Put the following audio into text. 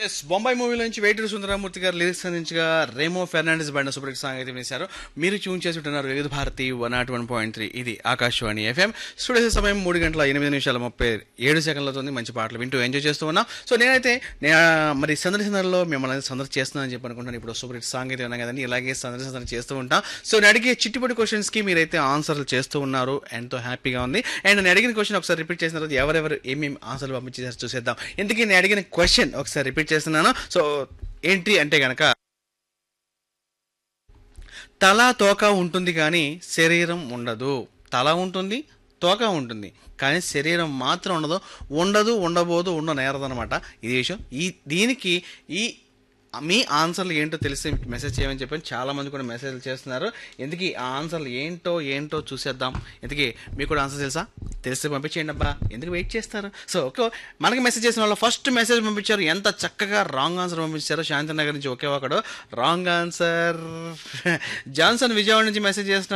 yes Bombay movie నుంచి వెయిటర్ సుందరమూర్తి గారు lyrics అందించగా రేమో ఫెర్నాండెస్ బండ సూపర్ హిట్ సాంగ్ అయితే వినేశారు మీరు ట్యూన్ చేసి ఉంటున్నారు Vividh Bharati one nought one point three ఇది ఆకాశవాణి ఎఫ్ఎం స్టూడియో సమయం మూడు గంటల ఎనిమిది నిమిషాల ముప్పై ఏడు సెకండ్లతో ఉంది మంచి పాటలు వింటూ ఎంజాయ్ చేస్తూ ఉన్నాం సో నేనైతే నే- మరి సందడి సందడిలో మిమ్మల్ని సందడి చేస్తున్నానని చెప్పి అనుకుంటాను ఇప్పుడు సూపర్ హిట్ సాంగ్ అయితే ఉన్నాం కదండి ఇలాగే సందడి సందడి చేస్తూ ఉంటాం సో నేను అడిగే చిట్టుపడి క్వశ్చన్స్కి మీరైతే ఆన్సర్లు చేస్తూ ఉన్నారు ఎంతో హ్యాపీగా ఉంది అండ్ నేను అడిగిన క్వశ్చన్ ఒకసారి రిపీట్ చేసిన తర్వాత ఎవరెవరు ఏమేమి ఆన్సర్లు పంపించేసారు చూసేద్దాం ఎందుకు నేను అడిగిన క్వశ్చన్ ఒకసారి రిపీట్ చేస్తున్నాను సో ఏంటి అంటే గనక తల తోక ఉంటుంది కానీ శరీరం ఉండదు తల ఉంటుంది తోక ఉంటుంది కానీ శరీరం మాత్రం ఉండదు ఉండదు ఉండబోదు ఉండనేరదు అనమాట ఇది విషయం ఈ దీనికి ఈ మీ ఆన్సర్లు ఏంటో తెలిసి మెసేజ్ చేయమని చెప్పని చాలా మంది కూడా మెసేజ్లు చేస్తున్నారు ఎందుకు ఆ ఆన్సర్లు ఏంటో ఏంటో చూసేద్దాం ఎందుకు మీకు కూడా ఆన్సర్ తెలుసా తెలిస్తే పంపించేయండి అబ్బా ఎందుకు వెయిట్ చేస్తారు సో ఓకే మనకి మెసేజ్ చేసిన వాళ్ళు ఫస్ట్ మెసేజ్ పంపించారు ఎంత చక్కగా రాంగ్ ఆన్సర్ పంపించారు శాంతినగర్ నుంచి ఒకే ఒకడు రాంగ్ ఆన్సర్ జాన్సన్ విజయవాడ నుంచి మెసేజ్ చేస్తున్నారు